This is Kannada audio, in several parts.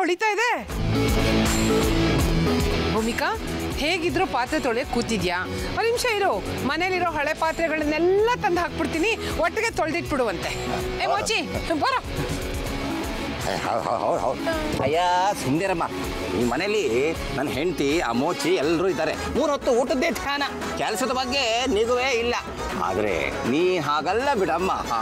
ಹೊಳಿತಾ ಇದೆ ಭೂಮಿಕಾ ಹೇಗಿದ್ರು ಪಾತ್ರೆ ತೊಳೆಯಕ್ಕೆ ಕೂತಿದ್ಯಾ ಒಂದು ನಿಮಿಷ ಇರು ಮನೇಲಿರೋ ಹಳೆ ಪಾತ್ರೆಗಳನ್ನೆಲ್ಲ ತಂದು ಹಾಕ್ಬಿಡ್ತೀನಿ ಒಟ್ಟಿಗೆ ತೊಳೆದಿಟ್ಬಿಡುವಂತೆ ಏ ಮೋಚಿ ಬರೋ ಹೌದು ಹೌದು ಅಯ್ಯ ಸುಂದರಮ್ಮ ಈ ಮನೇಲಿ ನನ್ನ ಹೆಂಡತಿ ಆ ಮೋಚಿ ಎಲ್ಲರೂ ಇದ್ದಾರೆ ಮೂರು ಹೊತ್ತು ಊಟದ್ದೇ ಧ್ಯಾನ ಕೆಲಸದ ಬಗ್ಗೆ ನಿಗುವೇ ಇಲ್ಲ ಆದರೆ ನೀ ಹಾಗಲ್ಲ ಬಿಡಮ್ಮ ಹಾ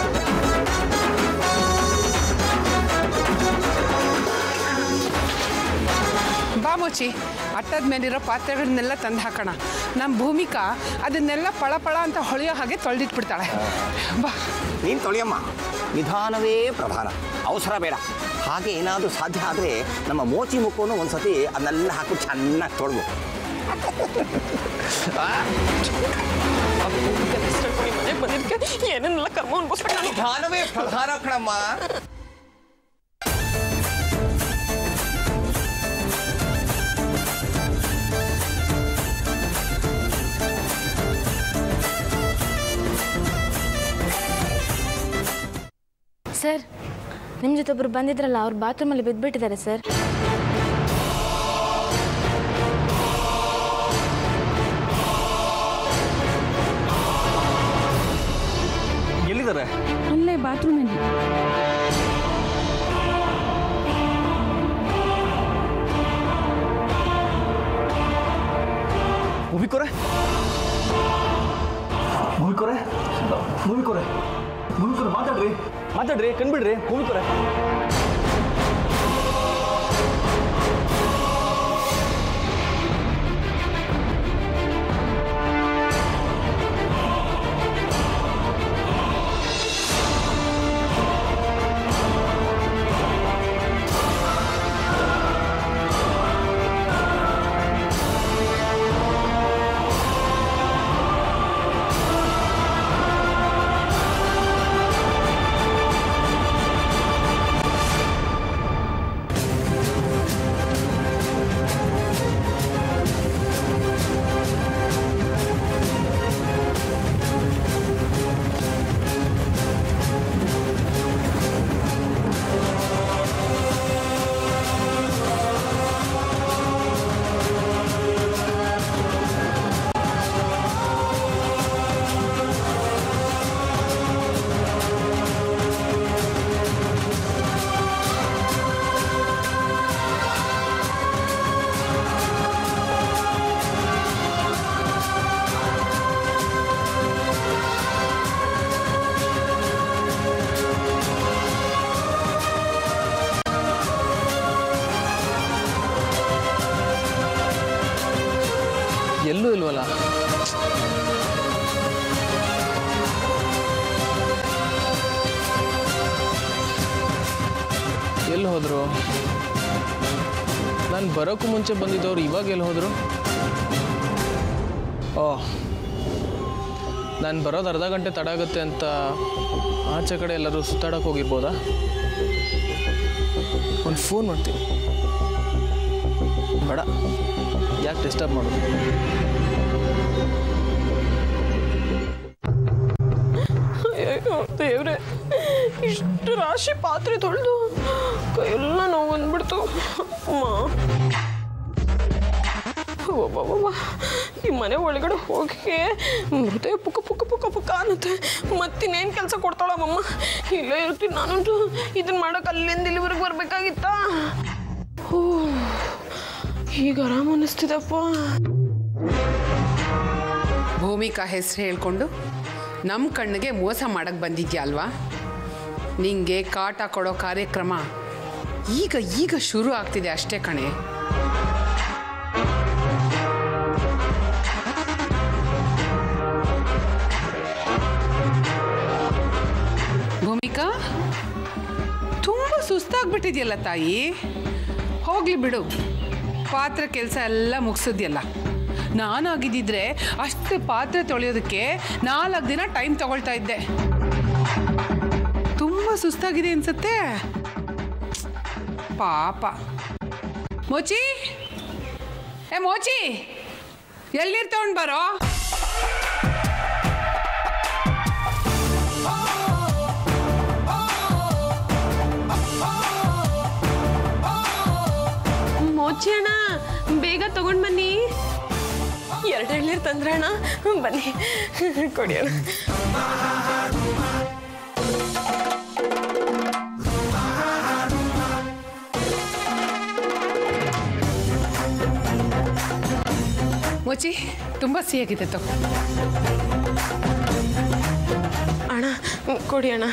ಬಾ ಮೋಚಿ ಅಟ್ಟದ ಮೇಲಿರೋ ಪಾತ್ರೆಗಳನ್ನೆಲ್ಲ ತಂದು ಹಾಕೋಣ ನಮ್ಮ ಭೂಮಿಕಾ ಅದನ್ನೆಲ್ಲ ಪಳ ಪಳ ಅಂತ ಹೊಳೆಯೋ ಹಾಗೆ ತೊಳೆದಿಟ್ಬಿಡ್ತಾಳೆ ಬಾ ನೀನು ತೊಳೆಯಮ್ಮ ನಿಧಾನವೇ ಪ್ರಧಾನ ಅವಸರ ಬೇಡ ಹಾಗೆ ಏನಾದರೂ ಸಾಧ್ಯ ಆದರೆ ನಮ್ಮ ಮೋಚಿ ಮುಖವನ್ನು ಒಂದ್ಸತಿ ಅದನ್ನೆಲ್ಲ ಹಾಕಿ ಚೆನ್ನಾಗಿ ತೊಳ್ದು ಮನೆಗೆ ಬಂದಿದ್ದಕ್ಕೆ ಏನೇನೆಲ್ಲ ಕರ್ಮ ಅನ್ಭವಿಸ್ಬೇಕು ನಾನು ನಿಧಾನವೇ ಪ್ರಧಾನ ಕಣಮ್ಮ ಸರ್ ನಿಮ್ಮ ಜೊತೆ ಒಬ್ರು ಬಂದಿದ್ರಲ್ಲ ಅವ್ರು ಬಾತ್ರೂಮಲ್ಲಿ ಬಿದ್ದುಬಿಟ್ಟಿದ್ದಾರೆ ಸರ್ ಎಲ್ಲಿದ್ದಾರೆ ಅಲ್ಲೇ ಬಾತ್ರೂಮಲ್ಲಿ ಮುಗಿಕೋರೆ ಮುಗಿಕೋರೆ ಮುಗಿಕೋರೆ ಮುಗಿಕೋರೆ ಮಾತಾಡ್ರಿ ಮಾತಾಡ್ರಿ ಕಣ್ಬಿಡ್ರಿ ಮುಗಿಕೋರೆ ಎಲ್ಲೂ ಇಲ್ವಲ್ಲ ಎಲ್ಲಿ ಹೋದ್ರು ನಾನು ಬರೋಕ್ಕೂ ಮುಂಚೆ ಬಂದಿದ್ದವ್ರು ಇವಾಗ ಎಲ್ಲಿ ಹೋದ್ರು ಓ ನಾನು ಬರೋದು ಅರ್ಧ ಗಂಟೆ ತಡ ಆಗುತ್ತೆ ಅಂತ ಆಚೆ ಕಡೆ ಎಲ್ಲರೂ ಸುತ್ತಾಡಕ್ಕೆ ಹೋಗಿರ್ಬೋದಾ ಒಂದು ಫೋನ್ ಮಾಡ್ತೀನಿ ಬೇಡ ಯಾಕೆ ಡಿಸ್ಟರ್ಬ್ ಮಾಡೋದು ಅಯ್ಯೋ ದೇವ್ರೆ ಇಷ್ಟು ರಾಶಿ ಪಾತ್ರೆ ತೊಳೆದು ಕೈಯೆಲ್ಲ ನೋವು ಬಂದ್ಬಿಡ್ತು ಅಮ್ಮ ಒಬ್ಬೊಬ್ಬ ಈ ಮನೆ ಒಳಗಡೆ ಹೋಗಿ ಹೃದಯ ಪುಕ್ಕ ಪುಕ್ಕ ಪುಕ್ಕ ಪುಕ್ಕ ಅನ್ನತ್ತೆ ಮತ್ತಿನ್ನೇನು ಕೆಲಸ ಕೊಡ್ತಾಳಮ್ಮಮ್ಮ ಇಲ್ಲೇ ಇರ್ತೀನಿ ನಾನುಂಟು ಇದನ್ನ ಮಾಡೋಕೆ ಅಲ್ಲಿಂದ ಇಲ್ಲಿವರೆಗೆ ಬರ್ಬೇಕಾಗಿತ್ತಾ ಹೋ ಈಗ ಆರಾಮ ಅನ್ನಿಸ್ತಿದಪ್ಪ ಭೂಮಿಕಾ ಹೆಸರು ಹೇಳ್ಕೊಂಡು ನಮ್ಮ ಕಣ್ಣಿಗೆ ಮೋಸ ಮಾಡಕ್ಕೆ ಬಂದಿದ್ಯಾ ಅಲ್ವಾ ನಿಂಗೆ ಕಾಟ ಕೊಡೋ ಕಾರ್ಯಕ್ರಮ ಈಗ ಈಗ ಶುರು ಆಗ್ತಿದೆ ಅಷ್ಟೇ ಕಣೆ ಭೂಮಿಕಾ ತುಂಬ ಸುಸ್ತಾಗ್ಬಿಟ್ಟಿದ್ಯಲ್ಲ ತಾಯಿ ಹೋಗ್ಲಿ ಬಿಡು ಪಾತ್ರೆ ಕೆಲಸ ಎಲ್ಲ ಮುಗಿಸಿದ್ಯಲ್ಲ ನಾನಾಗಿದ್ದಿದ್ರೆ ಅಷ್ಟು ಪಾತ್ರೆ ತೊಳೆಯೋದಕ್ಕೆ ನಾಲ್ಕು ದಿನ ಟೈಮ್ ತಗೊಳ್ತಾ ಇದ್ದೆ ತುಂಬ ಸುಸ್ತಾಗಿದೆ ಅನ್ಸತ್ತೆ ಪಾಪ ಮೋಚಿ ಏ ಮೋಚಿ ಎಳ್ನೀರು ತಗೊಂಡು ಬರೋ ಮುಚ್ಚಿ ಅಣ್ಣ ಬೇಗ ತಗೊಂಡ್ ಬನ್ನಿ ಎರಡು ಎಳ್ನೀರು ತಂದ್ರೆ ಅಣ್ಣ ಬನ್ನಿ ಕೊಡಿ ಅಣ್ಣ ಮೋಚಿ ತುಂಬ ಸಿಹಿಯಾಗಿದೆ ತಗೋ ಅಣ್ಣ ಕೊಡಿ ಅಣ್ಣ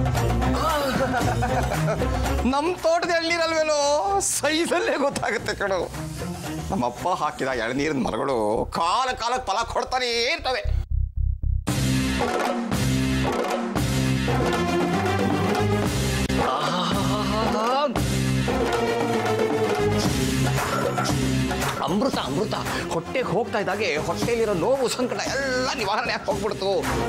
ನಮ್ಮ ತೋಟದ ಎಳ್ನೀರಲ್ವೇನೋ ಸೈಜಲ್ಲೇ ಗೊತ್ತಾಗುತ್ತೆ ಕಣು ನಮ್ಮಪ್ಪ ಹಾಕಿದ ಎಳ್ನೀರಿನ ಮರಗಳು ಕಾಲ ಕಾಲಕ್ಕೆ ಫಲ ಕೊಡ್ತಾನೇ ಇರ್ತವೆ ಅಮೃತ ಅಮೃತ ಹೊಟ್ಟೆಗೆ ಹೋಗ್ತಾ ಇದ್ದಾಗೆ ಹೊಟ್ಟೆಯಲ್ಲಿರೋ ನೋವು ಸಂಕಟ ಎಲ್ಲ ನಿವಾರಣೆ ಆಗಿ ಹೋಗ್ಬಿಡ್ತು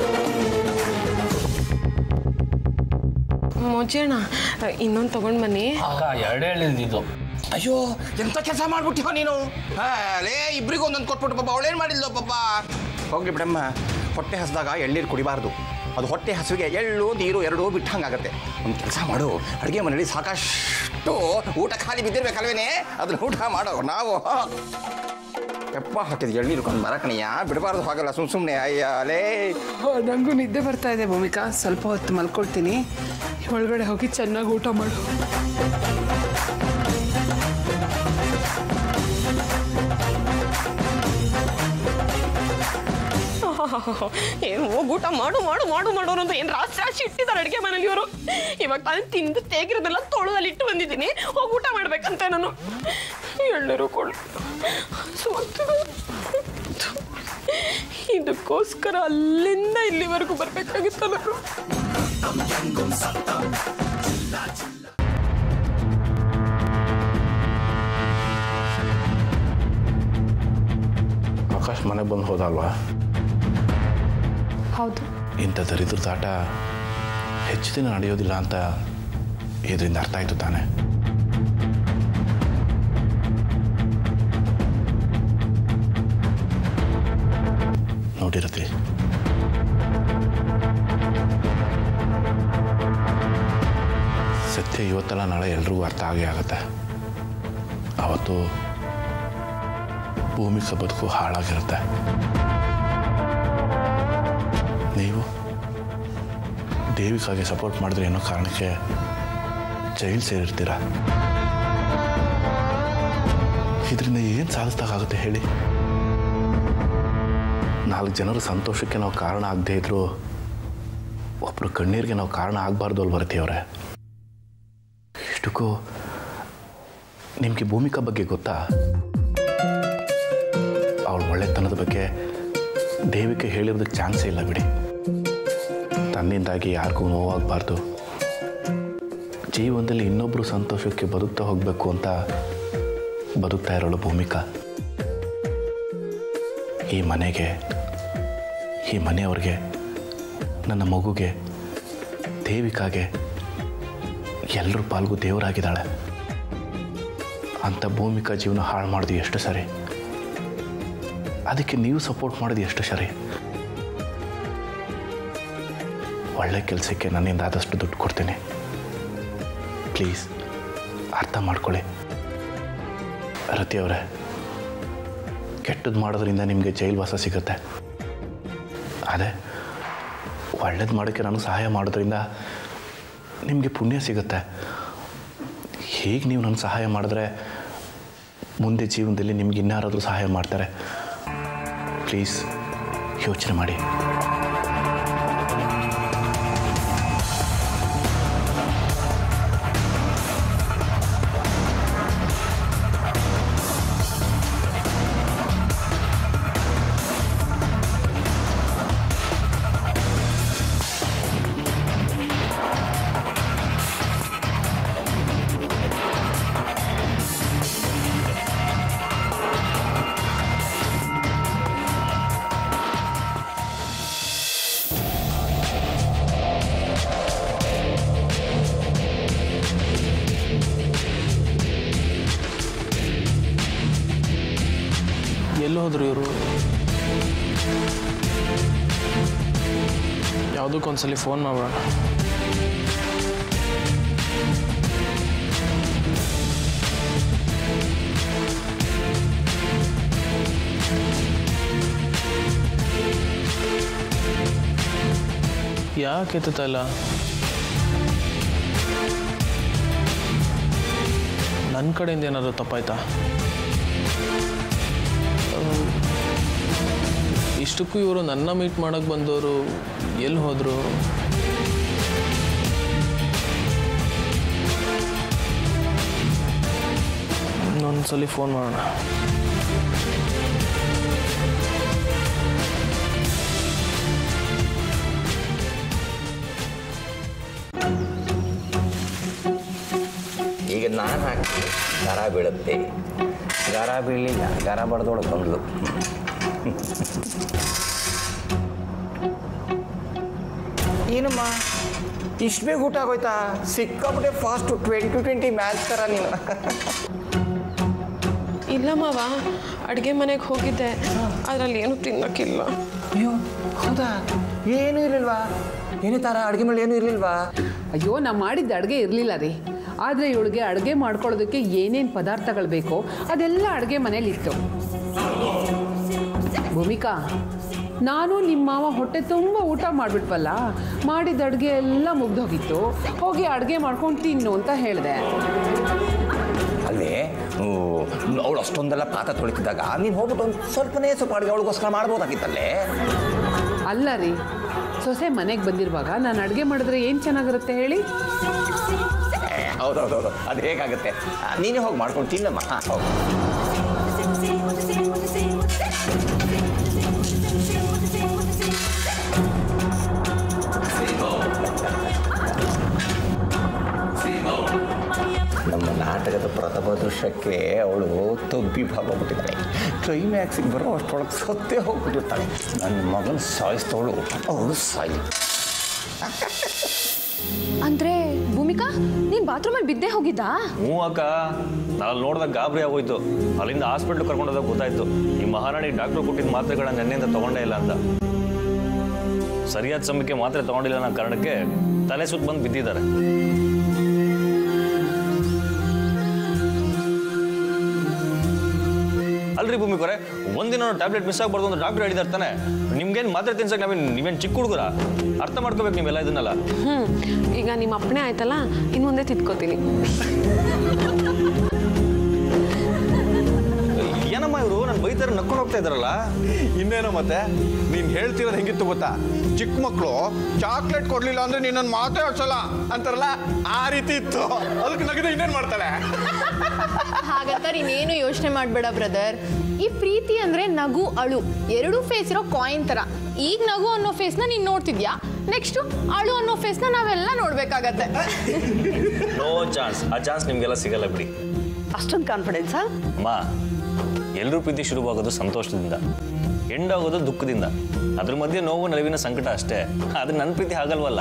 ಮುಚ್ಚಿ ಅಣ್ಣ ಇನ್ನೊಂದು ತಗೊಂಡ್ ಬನ್ನಿ ಆಗ ಎರಡೇ ಹೇಳಿದ್ದು ಅಯ್ಯೋ ಎಂತ ಕೆಲಸ ಮಾಡ್ಬಿಟ್ಟಿವ ನೀನು ಹಾ, ಲೇ ಇಬ್ರಿಗೂ ಒಂದೊಂದು ಕೊಟ್ಬಿಟ್ಟು ಪಾಪ ಅವಳೇನು ಮಾಡಿದ್ಲು ಪಾಪ ಹೋಗ್ಲಿ ಬಿಡಮ್ಮ ಹೊಟ್ಟೆ ಹಸಿದಾಗ ಎಳ್ನೀರು ಕುಡಿಬಾರ್ದು ಅದು ಹೊಟ್ಟೆ ಹಸುವಿಗೆ ಎಳ್ಳು ನೀರು ಎರಡೂ ಬಿಟ್ಟಂಗಾಗತ್ತೆ ಒಂದು ಕೆಲಸ ಮಾಡು ಅಡುಗೆ ಮನೇಲಿ ಸಾಕಷ್ಟು ಊಟ ಖಾಲಿ ಬಿದ್ದಿರ್ಬೇಕಲ್ವೇನೆ ಅದನ್ನ ಊಟ ಮಾಡೋ ನಾವು ಎಪ್ಪ ಹಾಕಿದ ಎಳ್ನೀರು ಕೊಂಡು ಮರಕಣಿಯ ಬಿಡಬಾರ್ದು ಹಾಗಲ್ಲ ಸುಮ್ ಸುಮ್ಮನೆ ಅಯ್ಯ ಲೇ ನನಗೂ ನಿದ್ದೆ ಬರ್ತಾ ಇದೆ ಭೂಮಿಕಾ ಸ್ವಲ್ಪ ಹೊತ್ತು ಮಲ್ಕೊಳ್ತೀನಿ ಒಳಗಡೆ ಹೋಗಿ ಚೆನ್ನಾಗಿ ಊಟ ಮಾಡು ಏನು ಹೋಗಿ ಊಟ ಮಾಡು ಮಾಡು ಮಾಡು ಮಾಡೋರು ಅಂತ ಏನು ರಾಶಿ ರಾಶಿ ಇಟ್ಟಿದ್ದಾರೆ ಅಡುಗೆ ಮನೇಲಿ ಇವರು ಇವಾಗ ನಾನು ತಿಂದು ತೇಗಿರೋದೆಲ್ಲ ತೊಳೆದಲ್ಲಿ ಇಟ್ಟು ಬಂದಿದ್ದೀನಿ ಹೋಗಿ ಊಟ ಮಾಡ್ಬೇಕಂತ ನಾನು ಎಳ್ಳರು ಕೊಡು ಹಸುವಾಗ್ತದೆ. ಇದಕ್ಕೋಸ್ಕರ ಅಲ್ಲಿಂದ ಇಲ್ಲಿವರೆಗೂ ಬರ್ಬೇಕಾಗಿತ್ತು ನಾನು ಆಕಾಶ್ ಮನೆಗೆ ಬಂದು ಹೋದಲ್ವಾ ಹೌದು ಇಂಥ ದರಿದ್ರದ ಆಟ ಹೆಚ್ಚು ದಿನ ನಡೆಯೋದಿಲ್ಲ ಅಂತ ಇದರಿಂದ ಅರ್ಥ ಆಯ್ತು ತಾನೆ ನೋಡಿರತ್ರಿ ಸತ್ಯ ಇವತ್ತಲ್ಲ ನಾಳೆ ಎಲ್ರಿಗೂ ಅರ್ಥ ಆಗೇ ಆಗುತ್ತೆ ಅವತ್ತು ಭೂಮಿಕ ಬದುಕು ಹಾಳಾಗಿರುತ್ತೆ ನೀವು ದೇವಿಕಾಗೆ ಸಪೋರ್ಟ್ ಮಾಡಿದ್ರೆ ಅನ್ನೋ ಕಾರಣಕ್ಕೆ ಜೈಲ್ ಸೇರಿರ್ತೀರ ಇದರಿಂದ ಏನು ಸಾಧಿಸ್ದಾಗುತ್ತೆ ಹೇಳಿ ನಾಲ್ಕು ಜನರ ಸಂತೋಷಕ್ಕೆ ನಾವು ಕಾರಣ ಆಗದೆ ಇದ್ರು ಒಬ್ಬರು ಕಣ್ಣೀರಿಗೆ ನಾವು ಕಾರಣ ಆಗಬಾರ್ದು ಅಲ್ಲಿ ಬರ್ತೀವ್ರೆ ಇಷ್ಟಕ್ಕೂ ನಿಮಗೆ ಭೂಮಿಕಾ ಬಗ್ಗೆ ಗೊತ್ತಾ ಅವಳ ಒಳ್ಳೆತನದ ಬಗ್ಗೆ ದೇವಿಕೆ ಹೇಳಿರೋದಕ್ಕೆ ಚಾನ್ಸೇ ಇಲ್ಲ ಬಿಡಿ ತನ್ನಿಂದಾಗಿ ಯಾರಿಗೂ ನೋವಾಗಬಾರ್ದು ಜೀವನದಲ್ಲಿ ಇನ್ನೊಬ್ಬರು ಸಂತೋಷಕ್ಕೆ ಬದುಕ್ತಾ ಹೋಗಬೇಕು ಅಂತ ಬದುಕ್ತಾ ಇರೋಳು ಭೂಮಿಕಾ ಈ ಮನೆಗೆ ಈ ಮನೆಯವ್ರಿಗೆ ನನ್ನ ಮಗುಗೆ ದೇವಿಕಾಗೆ ಎಲ್ಲರ ಪಾಲ್ಗೂ ದೇವರಾಗಿದ್ದಾಳೆ ಅಂಥ ಭೂಮಿಕಾ ಜೀವನ ಹಾಳು ಮಾಡೋದು ಎಷ್ಟು ಸರಿ ಅದಕ್ಕೆ ನೀವು ಸಪೋರ್ಟ್ ಮಾಡೋದು ಎಷ್ಟು ಸರಿ ಒಳ್ಳೆ ಕೆಲಸಕ್ಕೆ ನನ್ನಿಂದ ಆದಷ್ಟು ದುಡ್ಡು ಕೊಡ್ತೀನಿ ಪ್ಲೀಸ್ ಅರ್ಥ ಮಾಡ್ಕೊಳ್ಳಿ ರತಿ ಅವರೇ ಕೆಟ್ಟದ್ದು ಮಾಡೋದ್ರಿಂದ ನಿಮಗೆ ಜೈಲು ವಾಸ ಸಿಗುತ್ತೆ ಅದೇ ಒಳ್ಳೇದು ಮಾಡೋಕ್ಕೆ ನಾನು ಸಹಾಯ ಮಾಡೋದ್ರಿಂದ ನಿಮಗೆ ಪುಣ್ಯ ಸಿಗುತ್ತೆ ಹೀಗೆ ನೀವು ನನಗೆ ಸಹಾಯ ಮಾಡಿದ್ರೆ ಮುಂದೆ ಜೀವನದಲ್ಲಿ ನಿಮ್ಗೆ ಇನ್ಯಾರಾದರೂ ಸಹಾಯ ಮಾಡ್ತಾರೆ ಪ್ಲೀಸ್ ಯೋಚನೆ ಮಾಡಿ ಎಲ್ಲಿ ಹೋದ್ರು ಇವರು ಯಾವುದಕ್ಕೊಂದ್ಸಲಿ ಫೋನ್ ಮಾಡೋಣ ಯಾಕೆ ಎತ್ತುತ್ತಾ ಇಲ್ಲ ನನ್ನ ಕಡೆಯಿಂದ ಏನಾದರೂ ತಪ್ಪಾಯ್ತಾ ಅಹ್, ಇಷ್ಟಕ್ಕೂ ಇವರು ನನ್ನ ಮೀಟ್ ಮಾಡೋಕ್ಕೆ ಬಂದವರು ಎಲ್ಲಿ ಹೋದರು ಇನ್ನೊಂದ್ಸಲಿ ಫೋನ್ ಮಾಡೋಣ ಈಗ ನಾನು ಹಾಕಿ ಗರ ಬೀಳುತ್ತೆ ಗರ ಬೀಳಲಿಲ್ಲ ಗರ ಬಡ್ದೊಳಗೆ ಬಂದ್ಲು ಏನಮ್ಮ ಇಷ್ಟು ಬೇಗ ಊಟ ಆಗೋಯ್ತಾ ಸಿಕ್ಕಾಬಿಟ್ಟೆ ಫಾಸ್ಟು ಟ್ವೆಂಟಿ ಟ್ವೆಂಟಿ ಮ್ಯಾಚ್ ಥರ ನೀನು ಇಲ್ಲ ಮಾವ ಅಡುಗೆ ಮನೆಗೆ ಹೋಗಿದ್ದೆ ಅದರಲ್ಲಿ ಏನು ತಿನ್ನೋಕ್ಕಿಲ್ಲ ಅಯ್ಯೋ ಹೌದಾ ಏನೂ ಇರಲಿಲ್ವಾ ಏನೇ ತಾರ ಅಡುಗೆ ಮೇಲೆ ಏನೂ ಇರಲಿಲ್ವಾ ಅಯ್ಯೋ ನಾ ಮಾಡಿದ್ದ ಅಡುಗೆ ಇರಲಿಲ್ಲ ರೀ ಆದರೆ ಇವಳಿಗೆ ಅಡುಗೆ ಮಾಡ್ಕೊಳ್ಳೋದಕ್ಕೆ ಏನೇನು ಪದಾರ್ಥಗಳು ಬೇಕೋ ಅದೆಲ್ಲ ಅಡುಗೆ ಮನೇಲಿತ್ತು ಭೂಮಿಕಾ ನಾನು ನಿಮ್ಮ ಮಾವ ಹೊಟ್ಟೆ ತುಂಬ ಊಟ ಮಾಡಿಬಿಟ್ವಲ್ಲ ಮಾಡಿದ ಅಡುಗೆ ಎಲ್ಲ ಮುಗ್ದೋಗಿತ್ತು ಹೋಗಿ ಅಡುಗೆ ಮಾಡ್ಕೊಂಡು ತಿನ್ನು ಅಂತ ಹೇಳಿದೆ ಅಲ್ಲೇ ಅವಳು ಅಷ್ಟೊಂದೆಲ್ಲ ಪಾತ್ರ ತೊಳಿತಿದ್ದಾಗ ನೀನು ಹೋಗ್ಬಿಟ್ಟು ಒಂದು ಸ್ವಲ್ಪನೇ ಸ್ವಲ್ಪ ಅಡುಗೆ ಅವಳಿಗೋಸ್ಕರ ಮಾಡ್ಬೋದಾಗಿತ್ತಲ್ಲೇ ಅಲ್ಲ ರೀ ಸೊಸೆ ಮನೆಗೆ ಬಂದಿರುವಾಗ ನಾನು ಅಡುಗೆ ಮಾಡಿದ್ರೆ ಏನು ಚೆನ್ನಾಗಿರುತ್ತೆ ಹೇಳಿ ಹೌದೌದೌದು ಅದು ಹೇಗಾಗುತ್ತೆ ಆ, ನೀನೇ ಹೋಗಿ ಮಾಡ್ಕೊಂಡು ತಿನ್ನಮ್ಮ ಹಾಂ ಹೌದು ನಮ್ಮ ನಾಟಕದ ಪ್ರಥಮ ದೃಶ್ಯಕ್ಕೆ ಅವಳು ತಬ್ಬಿ ಭಾಗೋಗ್ಬಿಟ್ಟಿದ್ದಾಳೆ ಕ್ಲೈಮ್ಯಾಕ್ಸಿಗೆ ಬರೋ ಅಷ್ಟೊಳಗೆ ಸತ್ತೇ ಹೋಗ್ಬಿಟ್ಟಿರ್ತಾಳೆ ನನ್ನ ಮಗನ ಸಾಯಿಸ್ತವಳು ಅವಳು ಸಾಯಿ ಅಂದ್ರೆ ಭೂಮಿಕಾ ನೀನ್ ಬಾತ್ರೂಮಲ್ಲಿ ಬಿದ್ದೆ ಹೋಗಿದ್ದಾ ಹ್ಞೂ ಅಕ್ಕ ನಾನು ನೋಡಿದಾಗ ಗಾಬರಿ ಆಗೋಯ್ತು ಅಲ್ಲಿಂದ ಹಾಸ್ಪಿಟ್ಲ್ ಕರ್ಕೊಂಡೋದಾಗ ಗೊತ್ತಾಯ್ತು ಈ ಮಹಾರಾಣಿ ಡಾಕ್ಟ್ರು ಕೊಟ್ಟಿದ್ದ ಮಾತ್ರೆಗಳನ್ನ ನೆನ್ನೆಯಿಂದ ತಗೊಂಡೇ ಇಲ್ಲ ಅಂತ ಸರಿಯಾದ ಸಮಯಕ್ಕೆ ಮಾತ್ರೆ ತಗೊಂಡಿಲ್ಲ ಅನ್ನೋ ಕಾರಣಕ್ಕೆ ತಲೆ ಸುತ್ತ ಬಂದು ಬಿದ್ದಿದ್ದಾರೆ ಅಲ್ರಿ ಭೂಮಿಕೋರೆ ಒಂದಿನ ಟ್ಯಾಬ್ಲೆಟ್ ಮಿಸ್ ಆಗ್ಬಾರ್ದು ಅಂತ ಡಾಕ್ಟರ್ ಹೇಳಿದಾರೆ ತಾನೆ ನಿಮ್ಗೇನು ಮಾತ್ರೆ ತಿನ್ಸಕ್ಕೆ ನಾವೇನು ನೀವೇನು ಚಿಕ್ಕ ಹುಡುಗರ ಅರ್ಥ ಮಾಡ್ಕೋಬೇಕು ನೀವೆಲ್ಲ ಇದನ್ನೆಲ್ಲ ಹ್ಞೂ ಈಗ ನಿಮ್ಮ ಅಪ್ಪಣೆ ಆಯ್ತಲ್ಲ ಇನ್ನು ಮುಂದೆ ತಿದ್ಕೋತೀನಿ ಏನಮ್ಮ ಇವರು ನಾನು ಬೈತಾರೆ ನಕ್ಕೊಂಡು ಹೋಗ್ತಾ ಇದ್ದಾರಲ್ಲ ಇನ್ನೇನೋ ಮತ್ತೆ ನೀನ್ ಹೇಳ್ತಿರೋದು ಹೆಂಗಿತ್ತು ಗೊತ್ತಾ ಚಿಕ್ಕ ಮಕ್ಕಳು ಚಾಕ್ಲೇಟ್ ಕೊಡ್ಲಿಲ್ಲ ಅಂದ್ರೆ ನೀನೊಂದು ಮಾತೇ ಆಡ್ಸಲ್ಲ ಅಂತಾರಲ್ಲ ಆ ರೀತಿ ಇತ್ತು ಅದಕ್ಕೆ ನಗದು ಇನ್ನೇನ್ ಮಾಡ್ತಾಳೆ ಹಾಗಂತ ನೀನೇನು ಯೋಚನೆ ಮಾಡಬೇಡ ಬ್ರದರ್ ಈ ಪ್ರೀತಿ ಅಂದ್ರೆ ನಗು ಅಳು ಎರಡೂ ಫೇಸ್ ಇರೋ ಕಾಯಿನ್ ತರ ಈಗ ನಗು ಅನ್ನೋ ಫೇಸ್ನ ನೀನ್ ನೋಡ್ತಿದ್ಯಾ ನೆಕ್ಸ್ಟ್ ಅಳು ಅನ್ನೋ ಫೇಸ್ನ ನಾವೆಲ್ಲ ನೋಡ್ಬೇಕಾಗತ್ತೆ ನೋ ಚಾನ್ಸ್ ಆ ಚಾನ್ಸ್ ನಿಮಗೆಲ್ಲ ಸಿಗಲ್ಲ ಬಿಡಿ ಅಷ್ಟೊಂದು ಕಾನ್ಫಿಡೆನ್ಸಾ ಅಮ್ಮ ಎಲ್ಲರೂ ಪ್ರೀತಿ ಶುರುವಾಗೋದು ಸಂತೋಷದಿಂದ ಎಂಡಾಗೋದು ದುಃಖದಿಂದ ಅದ್ರ ಮಧ್ಯೆ ನೋವು ನಲಿವಿನ ಸಂಕಟ ಅಷ್ಟೇ ಅದು ನನ್ನ ಪ್ರೀತಿ ಆಗಲ್ವಲ್ಲ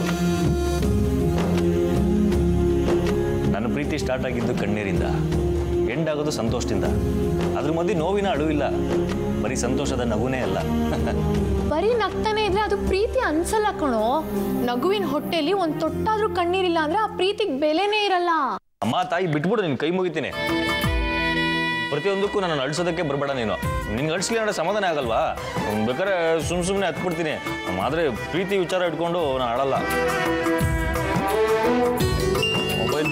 ನನ್ನ ಪ್ರೀತಿ ಸ್ಟಾರ್ಟ್ ಆಗಿದ್ದು ಕಣ್ಣೀರಿಂದ ಎಂಡಾಗೋದು ಸಂತೋಷದಿಂದ ಅದ್ರ ಮಧ್ಯೆ ನೋವಿನ ಅಳು ಇಲ್ಲ ಬರೀ ಸಂತೋಷದ ನಗುನೇ ಅಲ್ಲ ಬರೀ ನಗ್ತಾನೆ ಇದ್ರೆ ಅದು ಪ್ರೀತಿ ಅನ್ಸಲ್ಲ ಕಣೋ ನಗುವಿನ ಹೊಟ್ಟೆಲಿ ಒಂದ್ ತೊಟ್ಟಾದ್ರೂ ಕಣ್ಣೀರಿಲ್ಲ ಅಂದ್ರೆ ಆ ಪ್ರೀತಿಗೆ ಬೆಲೆನೇ ಇರಲ್ಲ ಅಮ್ಮ ತಾಯಿ ಬಿಟ್ಬಿಡು ನಿನ್ ಕೈ ಮುಗಿತೀನಿ ಪ್ರತಿಯೊಂದಕ್ಕೂ ನಾನು ಅಳಿಸೋದಕ್ಕೆ ಬರಬೇಡ ನೀನು ನಿನ್ಗೆ ಅಳಿಸ್ಲಿ ಅಂದ್ರೆ ಸಮಾಧಾನ ಆಗಲ್ವಾ ಹ್ಮ್, ಬೇಕಾದ್ರೆ ಸುಮ್ ಸುಮ್ಮನೆ ಹತ್ಬಿಡ್ತೀನಿ ಆದರೆ ಪ್ರೀತಿ ವಿಚಾರ ಇಟ್ಕೊಂಡು ನಾನು ಆಡಲ್ಲ ಮೊಬೈಲ್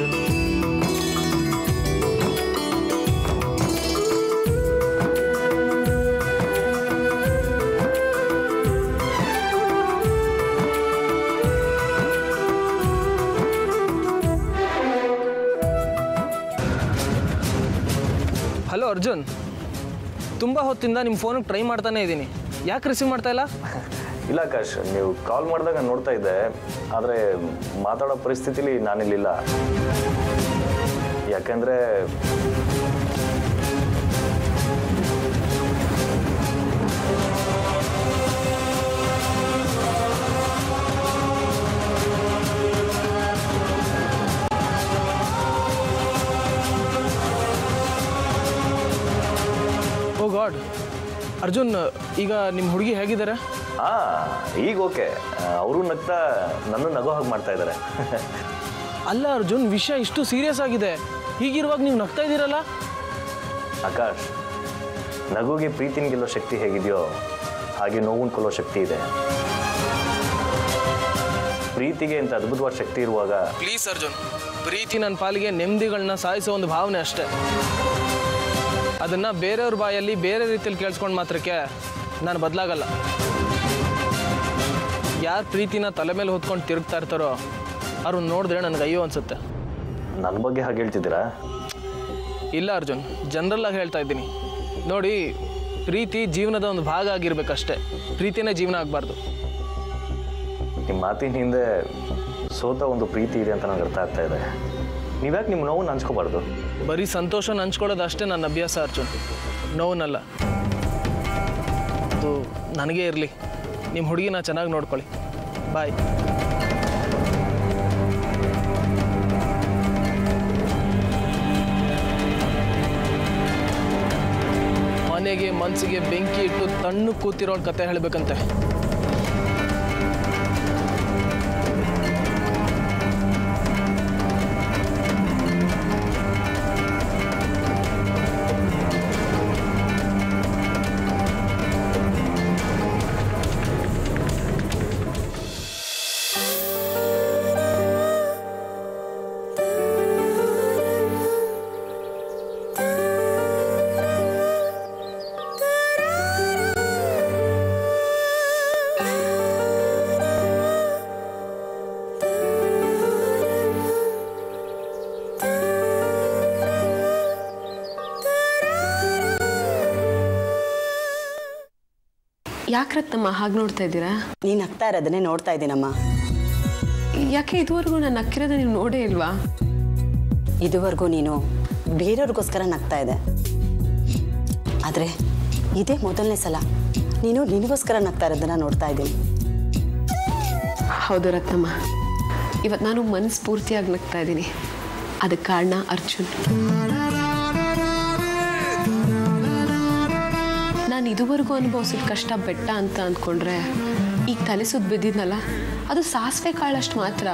ಹಲೋ ಅರ್ಜುನ್ ತುಂಬ ಹೊತ್ತಿಂದ ನಿಮ್ಮ ಫೋನಿಗೆ ಟ್ರೈ ಮಾಡ್ತಾನೆ ಇದ್ದೀನಿ ಯಾಕೆ ರಿಸೀವ್ ಮಾಡ್ತಾ ಇಲ್ಲ ಇಲ್ಲ ಆಕಾಶ್ ನೀವು ಕಾಲ್ ಮಾಡಿದಾಗ ನೋಡ್ತಾ ಇದ್ದೆ ಆದರೆ ಮಾತಾಡೋ ಪರಿಸ್ಥಿತಿಲಿ ನಾನಿಲ್ಲಿಲ್ಲ ಯಾಕೆಂದರೆ ಓ ಗಾಡ್ ಅರ್ಜುನ್ ಈಗ ನಿಮ್ಮ ಹುಡುಗಿ ಹೇಗಿದ್ದಾರೆ ಹಾಂ ಈಗ ಓಕೆ ಅವರು ನಗ್ತಾ ನನ್ನ ನಗೋ ಹಾಗೆ ಮಾಡ್ತಾ ಇದ್ದಾರೆ ಅಲ್ಲ ಅರ್ಜುನ್ ವಿಷಯ ಇಷ್ಟು ಸೀರಿಯಸ್ ಆಗಿದೆ ಹೀಗಿರುವಾಗ ನೀವು ನಗ್ತಾ ಇದ್ದೀರಲ್ಲ ಆಕಾಶ್ ನಗುಗೆ ಪ್ರೀತಿನ ಗೆಲ್ಲೋ ಶಕ್ತಿ ಹೇಗಿದೆಯೋ ಹಾಗೆ ನೋವುನ್ ಕೊಲ್ಲೋ ಶಕ್ತಿ ಇದೆ ಪ್ರೀತಿಗೆ ಇಂಥ ಅದ್ಭುತವಾದ ಶಕ್ತಿ ಇರುವಾಗ ಪ್ಲೀಸ್ ಅರ್ಜುನ್ ಪ್ರೀತಿ ನನ್ನ ಪಾಲಿಗೆ ನೆಮ್ಮದಿಗಳನ್ನ ಸಾಯಿಸೋ ಒಂದು ಭಾವನೆ ಅಷ್ಟೇ ಅದನ್ನು ಬೇರೆಯವ್ರ ಬಾಯಲ್ಲಿ ಬೇರೆ ರೀತಿಯಲ್ಲಿ ಕೇಳಿಸ್ಕೊಂಡು ಮಾತ್ರಕ್ಕೆ ನಾನು ಬದಲಾಗಲ್ಲ ಯಾರು ಪ್ರೀತಿನ ತಲೆ ಮೇಲೆ ಹೊತ್ಕೊಂಡು ತಿರುಗ್ತಾ ಇರ್ತಾರೋ ಅವ್ರನ್ನ ನೋಡಿದ್ರೆ ನನಗೆ ಅಯ್ಯೋ ಅನ್ಸುತ್ತೆ ನನ್ನ ಬಗ್ಗೆ ಹಾಗೆ ಹೇಳ್ತಿದ್ದೀರಾ ಇಲ್ಲ ಅರ್ಜುನ್ ಜನರಲ್ಲಾಗಿ ಹೇಳ್ತಾ ಇದ್ದೀನಿ ನೋಡಿ ಪ್ರೀತಿ ಜೀವನದ ಒಂದು ಭಾಗ ಆಗಿರ್ಬೇಕಷ್ಟೇ ಪ್ರೀತಿನೇ ಜೀವನ ಆಗಬಾರ್ದು ನಿಮ್ಮ ಮಾತಿನ ಹಿಂದೆ ಸೋತ ಒಂದು ಪ್ರೀತಿ ಇದೆ ಅಂತ ನನಗೆ ಅರ್ಥ ಆಗ್ತಾ ಇದೆ ನೀವ್ಯಾಕೆ ನಿಮ್ಮ ನೋವನ್ನು ಹಂಚ್ಕೋಬಾರ್ದು ಬರೀ ಸಂತೋಷನ ಹಂಚ್ಕೊಳ್ಳೋದು ಅಷ್ಟೇ ನನ್ನ ಅಭ್ಯಾಸ ಅರ್ಜುನ್ ನೋವನ್ನಲ್ಲ ಅದು ನನಗೇ ಇರಲಿ ನಿಮ್ಮ ಹುಡುಗಿನ ಚೆನ್ನಾಗಿ ನೋಡ್ಕೊಳ್ಳಿ ಬಾಯ್ ಮನೆಗೆ ಮನಸ್ಸಿಗೆ ಬೆಂಕಿ ಇಟ್ಟು ತಣ್ಣು ಕೂತಿರೋ ಕತೆ ಹೇಳಬೇಕಂತೆ ಯಾಕೆ ರತ್ನಮ್ಮ ಹಾಗೆ ನೋಡ್ತಾ ಇದ್ದೀರಾ ನೀನು ನಗ್ತಾ ಇರೋದನ್ನೇ ನೋಡ್ತಾ ಇದ್ದೀನಮ್ಮ ಯಾಕೆ ಇದುವರೆಗೂ ನಾನು ನಕ್ಕಿರೋದ ನೀವು ನೋಡೇ ಇಲ್ವಾ ಇದುವರೆಗೂ ನೀನು ಬೇರೆಯವ್ರಿಗೋಸ್ಕರ ನಗ್ತಾ ಇದೆ ಆದರೆ ಇದೇ ಮೊದಲನೇ ಸಲ ನೀನು ನಿನಗೋಸ್ಕರ ನಗ್ತಾ ಇರೋದನ್ನ ನೋಡ್ತಾ ಇದ್ದೀನಿ ಹೌದು ರತ್ನಮ್ಮ ಇವತ್ತು ನಾನು ಮನಸ್ಫೂರ್ತಿಯಾಗಿ ನಗ್ತಾ ಇದ್ದೀನಿ ಅದಕ್ಕೆ ಕಾರಣ ಅರ್ಜುನ್ ನಾನು ಇದುವರೆಗೂ ಅನುಭವಿಸಿದ ಕಷ್ಟ ಬೆಟ್ಟ ಅಂತ ಅಂದ್ಕೊಂಡ್ರೆ ಈಗ ತಲೆ ಸುತ್ತ ಬಿದ್ದಿದ್ನಲ್ಲ ಅದು ಸಾಸಿವೆ ಕಾಳಷ್ಟು ಮಾತ್ರ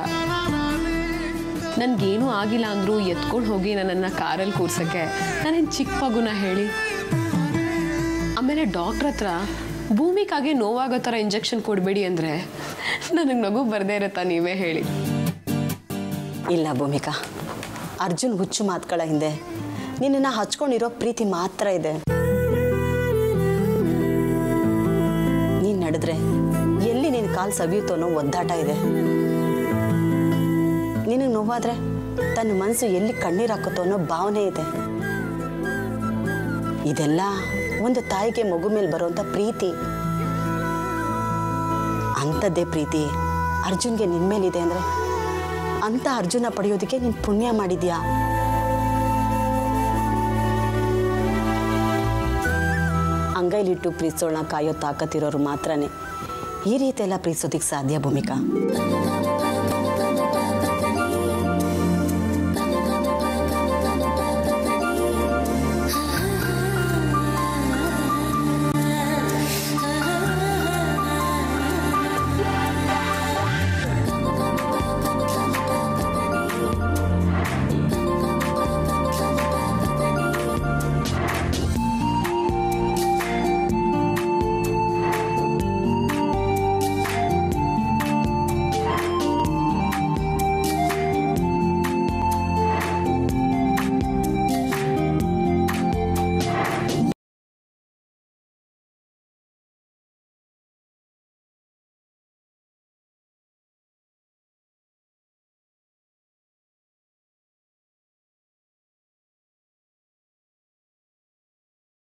ನನಗೇನೂ ಆಗಿಲ್ಲ ಅಂದರೂ ಎತ್ಕೊಂಡು ಹೋಗಿ ನನ್ನನ್ನು ಕಾರಲ್ಲಿ ಕೂರ್ಸೋಕ್ಕೆ ನಾನೇನು ಚಿಕ್ಕ ಮಗುನ ಹೇಳಿ ಆಮೇಲೆ ಡಾಕ್ಟ್ರ್ ಹತ್ರ ಭೂಮಿಕಾಗೆ ನೋವಾಗೋ ಥರ ಇಂಜೆಕ್ಷನ್ ಕೊಡಬೇಡಿ ಅಂದರೆ ನನಗೆ ನಗು ಬರದೇ ಇರತ್ತಾ ನೀವೇ ಹೇಳಿ ಇಲ್ಲ ಭೂಮಿಕಾ ಅರ್ಜುನ್ ಹುಚ್ಚು ಮಾತುಗಳ ಹಿಂದೆ ನಿನ್ನನ್ನು ಹಚ್ಕೊಂಡಿರೋ ಪ್ರೀತಿ ಮಾತ್ರ ಇದೆ ನೀನು ನಡೆದ್ರೆ ಎಲ್ಲಿ ನಿನ್ನ ಕಾಲು ಸವಿಯುತ್ತೋ ಅನ್ನೋ ಒದ್ದಾಟ ಇದೆ ನಿನಗೆ ನೋವಾದ್ರೆ ತನ್ನ ಮನಸ್ಸು ಎಲ್ಲಿ ಕಣ್ಣೀರು ಹಾಕುತ್ತೋ ಅನ್ನೋ ಭಾವನೆ ಇದೆ ಇದೆಲ್ಲ ಒಂದು ತಾಯಿಗೆ ಮಗು ಮೇಲೆ ಬರುವಂಥ ಪ್ರೀತಿ ಅಂಥದ್ದೇ ಪ್ರೀತಿ ಅರ್ಜುನ್ಗೆ ನಿನ್ನ ಮೇಲಿದೆ ಅಂದರೆ ಅಂತ ಅರ್ಜುನ ಪಡೆಯೋದಕ್ಕೆ ನೀನು ಪುಣ್ಯ ಮಾಡಿದ್ಯಾ ಅಂಗೈಲಿಟ್ಟು ಪ್ರೀತಿಸೋಣ ಕಾಯೋ ತಾಕತ್ತಿರೋರು ಮಾತ್ರನೇ ಈ ರೀತಿ ಎಲ್ಲ ಪ್ರೀತಿಸೋದಕ್ಕೆ ಸಾಧ್ಯ ಭೂಮಿಕಾ